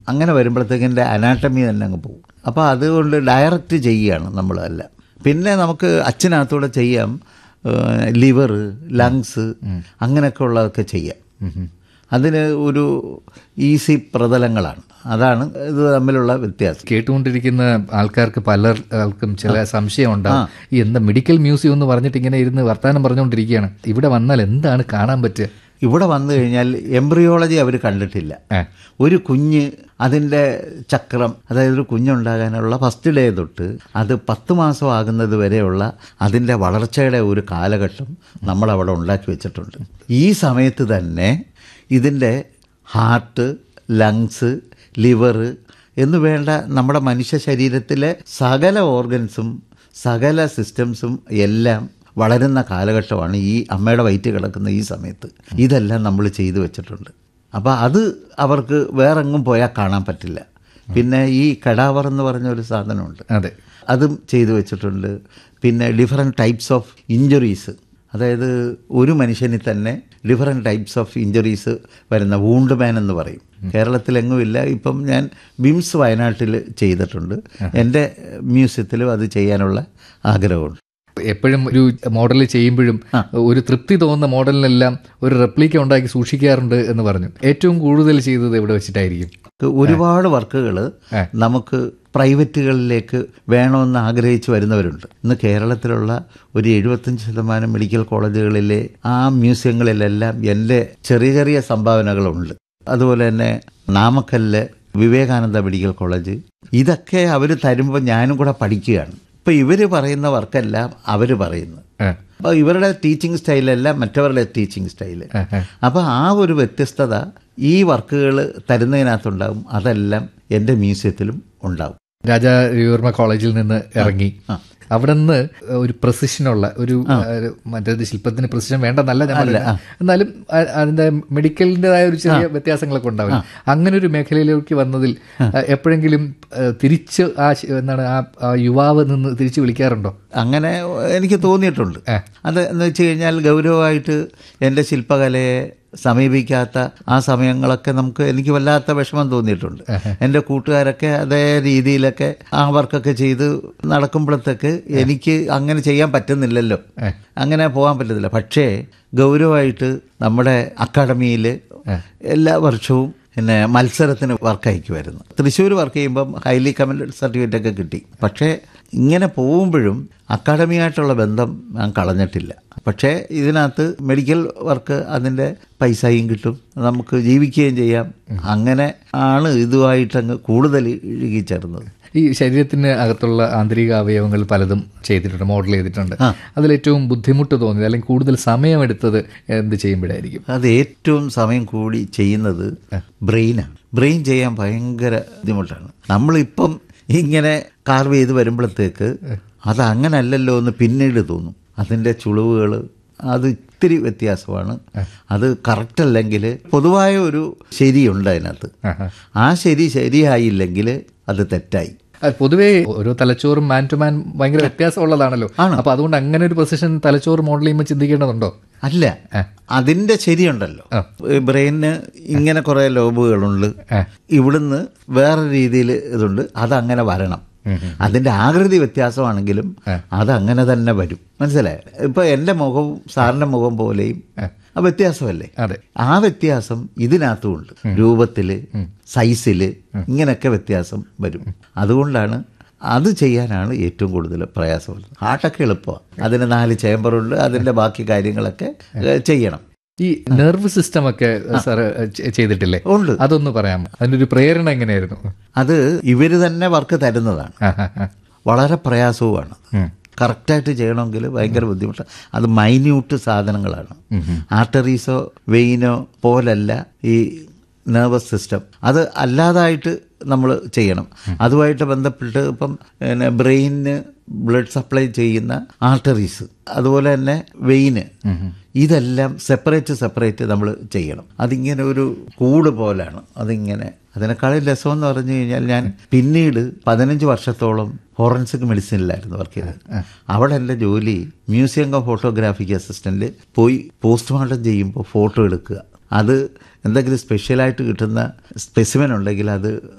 അങ്ങനെ വരുമ്പോഴത്തേക്കിൻ്റെ അനാട്ടമി തന്നെ അങ്ങ് പോകും അപ്പോൾ അതുകൊണ്ട് ഡയറക്റ്റ് ചെയ്യുകയാണ് നമ്മളല്ല പിന്നെ നമുക്ക് അച്ഛനകത്തൂടെ ചെയ്യാം ലിവർ ലങ്സ് അങ്ങനെയൊക്കെ ഉള്ളതൊക്കെ ചെയ്യാം അതിന് ഒരു ഈസി പ്രതലങ്ങളാണ് അതാണ് ഇത് തമ്മിലുള്ള വ്യത്യാസം കേട്ടുകൊണ്ടിരിക്കുന്ന ആൾക്കാർക്ക് പലർക്കും ചില സംശയം ഉണ്ടാവും ഈ എന്താ മെഡിക്കൽ മ്യൂസിയം എന്ന് പറഞ്ഞിട്ട് ഇങ്ങനെ ഇരുന്ന് വർത്താനം പറഞ്ഞുകൊണ്ടിരിക്കുകയാണ് ഇവിടെ വന്നാൽ എന്താണ് കാണാൻ പറ്റുക ഇവിടെ വന്നു കഴിഞ്ഞാൽ എംബ്രിയോളജി അവർ കണ്ടിട്ടില്ല ഏ. ഒരു കുഞ്ഞ് അതിൻ്റെ ചക്രം അതായത് ഒരു കുഞ്ഞുണ്ടാകാനുള്ള ഫസ്റ്റ് ഡേ തൊട്ട് അത് പത്ത് മാസം ആകുന്നത് വരെയുള്ള അതിൻ്റെ വളർച്ചയുടെ ഒരു കാലഘട്ടം നമ്മളവിടെ ഉണ്ടാക്കി വെച്ചിട്ടുണ്ട് ഈ സമയത്ത് തന്നെ ഇതിൻ്റെ ഹാർട്ട് ലങ്സ് ലിവർ എന്ന് വേണ്ട നമ്മുടെ മനുഷ്യ ശരീരത്തിലെ സകല ഓർഗൻസും സകല സിസ്റ്റംസും എല്ലാം വളരുന്ന കാലഘട്ടമാണ് ഈ അമ്മയുടെ വയറ്റ് കിടക്കുന്ന ഈ സമയത്ത് ഇതെല്ലാം നമ്മൾ ചെയ്തു വെച്ചിട്ടുണ്ട് അപ്പോൾ അത് അവർക്ക് വേറെങ്ങും പോയാൽ കാണാൻ പറ്റില്ല പിന്നെ ഈ കടാവർ എന്ന് പറഞ്ഞ ഒരു സാധനമുണ്ട് അതെ അതും ചെയ്തു വെച്ചിട്ടുണ്ട് പിന്നെ ഡിഫറെൻറ്റ് ടൈപ്സ് ഓഫ് ഇഞ്ചുറീസ് അതായത് ഒരു മനുഷ്യനിൽ തന്നെ ഡിഫറെൻറ്റ് ടൈപ്സ് ഓഫ് ഇഞ്ചുറീസ് വരുന്ന വൂണ്ട് മാൻ എന്ന് പറയും കേരളത്തിലെങ്ങുമില്ല ഇപ്പം ഞാൻ ബിംസ് വയനാട്ടിൽ ചെയ്തിട്ടുണ്ട് എൻ്റെ മ്യൂസിയത്തിലും അത് ചെയ്യാനുള്ള ആഗ്രഹമുണ്ട് എപ്പോഴും ഒരു മോഡൽ ചെയ്യുമ്പോഴും ഒരു തൃപ്തി തോന്നുന്ന മോഡലിനെല്ലാം ഒരു റെപ്ലിക്ക ഉണ്ടാക്കി സൂക്ഷിക്കാറുണ്ട് എന്ന് പറഞ്ഞു ഏറ്റവും കൂടുതൽ ചെയ്തത് എവിടെ വെച്ചിട്ടായിരിക്കും ഒരുപാട് വർക്കുകൾ നമുക്ക് പ്രൈവറ്റുകളിലേക്ക് വേണമെന്ന് ആഗ്രഹിച്ച് വരുന്നവരുണ്ട് ഇന്ന് കേരളത്തിലുള്ള ഒരു എഴുപത്തഞ്ച് ശതമാനം മെഡിക്കൽ കോളേജുകളിലെ ആ മ്യൂസിയങ്ങളിലെല്ലാം എൻ്റെ ചെറിയ ചെറിയ സംഭാവനകളുണ്ട് അതുപോലെ തന്നെ നാമക്കല്ല് വിവേകാനന്ദ മെഡിക്കൽ കോളേജ് ഇതൊക്കെ അവർ തരുമ്പോൾ ഞാനും കൂടെ പഠിക്കുകയാണ് ഇപ്പം ഇവർ പറയുന്ന വർക്കെല്ലാം അവർ പറയുന്നു ആ. അപ്പോൾ ഇവരുടെ ടീച്ചിങ് സ്റ്റൈലല്ല മറ്റവരുടെ ടീച്ചിങ് സ്റ്റൈല് അപ്പോൾ ആ ഒരു വ്യത്യസ്തത ഈ വർക്കുകൾ തരുന്നതിനകത്തുണ്ടാകും അതെല്ലാം എൻ്റെ മ്യൂസിയത്തിലും ഉണ്ടാവും രാജാ രവിവർമ്മ കോളേജിൽ നിന്ന് ഇറങ്ങി അവിടെ നിന്ന് ഒരു പ്രസിഷനുള്ള ഒരു ഒരു മറ്റേത് ശില്പത്തിന് പ്രസിഷൻ വേണ്ടെന്നല്ല ഞാൻ പറയുന്നത് എന്നാലും അ- അതിന്റെ മെഡിക്കലിൻ്റെതായ ഒരു ചെറിയ വ്യത്യാസങ്ങളൊക്കെ ഉണ്ടാവും അങ്ങനെ ഒരു മേഖലയിലേക്ക് വന്നതിൽ അഹ് എപ്പോഴെങ്കിലും അഹ് തിരിച്ച് ആ ശ- എന്താണ് ആ ആ യുവാവ് നിന്ന് തിരിച്ച് വിളിക്കാറുണ്ടോ അങ്ങനെ എനിക്ക് തോന്നിയിട്ടുണ്ട് അത് എന്ന് വെച്ച് കഴിഞ്ഞാൽ ഗൗരവമായിട്ട് എൻ്റെ ശില്പകലയെ സമീപിക്കാത്ത ആ സമയങ്ങളൊക്കെ നമുക്ക് എനിക്ക് വല്ലാത്ത വിഷമം തോന്നിയിട്ടുണ്ട് എൻ്റെ കൂട്ടുകാരൊക്കെ അതേ രീതിയിലൊക്കെ ആ വർക്കൊക്കെ ചെയ്ത് നടക്കുമ്പോഴത്തേക്ക് എനിക്ക് അങ്ങനെ ചെയ്യാൻ പറ്റുന്നില്ലല്ലോ അങ്ങനെ പോകാൻ പറ്റത്തില്ല പക്ഷേ ഗൗരവമായിട്ട് നമ്മുടെ അക്കാഡമിയിൽ എല്ലാ വർഷവും പിന്നെ മത്സരത്തിന് വർക്ക് അയക്കുമായിരുന്നു തൃശ്ശൂർ വർക്ക് ചെയ്യുമ്പം ഹൈലി കമൻഡ് സർട്ടിഫിക്കറ്റ് ഒക്കെ കിട്ടി പക്ഷേ ഇങ്ങനെ പോകുമ്പോഴും അക്കാഡമിയായിട്ടുള്ള ബന്ധം ഞാൻ കളഞ്ഞിട്ടില്ല പക്ഷേ ഇതിനകത്ത് മെഡിക്കൽ വർക്ക് അതിൻ്റെ പൈസയും കിട്ടും നമുക്ക് ജീവിക്കുകയും ചെയ്യാം അങ്ങനെ ആണ് ഇതുമായിട്ടങ്ങ് കൂടുതൽ ഇഴുകിച്ചേർന്നത് ഈ ശരീരത്തിന് അകത്തുള്ള ആന്തരിക അവയവങ്ങൾ പലതും ചെയ്തിട്ടുണ്ട് മോഡൽ ചെയ്തിട്ടുണ്ട് അതിലേറ്റവും ബുദ്ധിമുട്ട് തോന്നിയത് അല്ലെങ്കിൽ കൂടുതൽ സമയമെടുത്തത് എന്ത് ചെയ്യുമ്പോഴായിരിക്കും അത് ഏറ്റവും സമയം കൂടി ചെയ്യുന്നത് ബ്രെയിനാണ് ബ്രെയിൻ ചെയ്യാൻ ഭയങ്കര ബുദ്ധിമുട്ടാണ് നമ്മളിപ്പം ഇങ്ങനെ കാർവ് ചെയ്ത് വരുമ്പോഴത്തേക്ക് അത് അങ്ങനല്ലല്ലോ എന്ന് പിന്നീട് തോന്നും അതിൻ്റെ ചുളിവുകൾ അത് ഇത്തിരി വ്യത്യാസമാണ് അത് കറക്റ്റ് അല്ലെങ്കിൽ പൊതുവായ ഒരു ശരിയുണ്ട് അതിനകത്ത് ആ ശരി ശരിയായില്ലെങ്കിൽ അത് തെറ്റായി അത് പൊതുവേ ഓരോ തലച്ചോറും മാൻ ടു മാൻ ഭയങ്കര വ്യത്യാസമുള്ളതാണല്ലോ അപ്പൊ അതുകൊണ്ട് അങ്ങനെ ഒരു പൊസിഷൻ തലച്ചോറ് മോഡൽ ചെയ്യുമ്പോൾ ചിന്തിക്കേണ്ടതുണ്ടോ അല്ല അതിൻ്റെ ശരിയുണ്ടല്ലോ ബ്രെയിനിന് ഇങ്ങനെ കുറേ ലോബുകളുണ്ട് ഇവിടുന്ന് വേറെ രീതിയിൽ ഇതുണ്ട് അതങ്ങനെ വരണം അതിൻ്റെ ആകൃതി വ്യത്യാസമാണെങ്കിലും അതങ്ങനെ തന്നെ വരും മനസ്സിലായോ ഇപ്പൊ എൻ്റെ മുഖവും സാറിൻ്റെ മുഖം പോലെയും ആ വ്യത്യാസമല്ലേ അതെ ആ വ്യത്യാസം ഇതിനകത്തുമുണ്ട് രൂപത്തില് സൈസില് ഇങ്ങനെയൊക്കെ വ്യത്യാസം വരും അതുകൊണ്ടാണ് അത് ചെയ്യാനാണ് ഏറ്റവും കൂടുതൽ പ്രയാസമുള്ളത് ഹാർട്ടൊക്കെ എളുപ്പമാണ് അതിന് നാല് ചേമ്പറുണ്ട് അതിൻ്റെ ബാക്കി കാര്യങ്ങളൊക്കെ ഏഹ്, ചെയ്യണം ഈ നെർവ് സിസ്റ്റം ഒക്കെ സാർ ചെയ്തിട്ടില്ലേ ഉണ്ട് അതൊന്ന് പറയാമോ അതിന്റെ ഒരു പ്രേരണ എങ്ങനെയായിരുന്നു അത് ഇവർ തന്നെ വർക്ക് തരുന്നതാണ് ആ, ആ, ആ. വളരെ പ്രയാസവുമാണ് ഉം. കറക്റ്റായിട്ട് ചെയ്യണമെങ്കിൽ ഭയങ്കര ബുദ്ധിമുട്ടാണ് അത് മൈന്യൂട്ട് സാധനങ്ങളാണ് ആർട്ടറീസോ വെയിനോ പോലല്ല ഈ നെർവസ് സിസ്റ്റം അത് അല്ലാതായിട്ട് നമ്മൾ ചെയ്യണം അതുമായിട്ട് ബന്ധപ്പെട്ട് ഇപ്പം പിന്നെ ബ്രെയിനിന് ബ്ലഡ് സപ്ലൈ ചെയ്യുന്ന ആർട്ടറീസ് അതുപോലെ തന്നെ വെയിന് ഇതെല്ലാം സെപ്പറേറ്റ് സെപ്പറേറ്റ് നമ്മൾ ചെയ്യണം അതിങ്ങനെ ഒരു കൂട് പോലാണ് അതിങ്ങനെ അതിനേക്കാളും രസമെന്ന് പറഞ്ഞു കഴിഞ്ഞാൽ ഞാൻ പിന്നീട് പതിനഞ്ച് വർഷത്തോളം ഫോറൻസിക് മെഡിസിനിലായിരുന്നു വർക്ക് ചെയ്തത് അവിടെ എൻ്റെ ജോലി മ്യൂസിയം ഓഫ് ഫോട്ടോഗ്രാഫിക് അസിസ്റ്റൻ്റ് പോയി പോസ്റ്റ്മോർട്ടം ചെയ്യുമ്പോൾ ഫോട്ടോ എടുക്കുക അത് എന്തെങ്കിലും സ്പെഷ്യലായിട്ട് കിട്ടുന്ന സ്പെസിമെൻ ഉണ്ടെങ്കിൽ അത്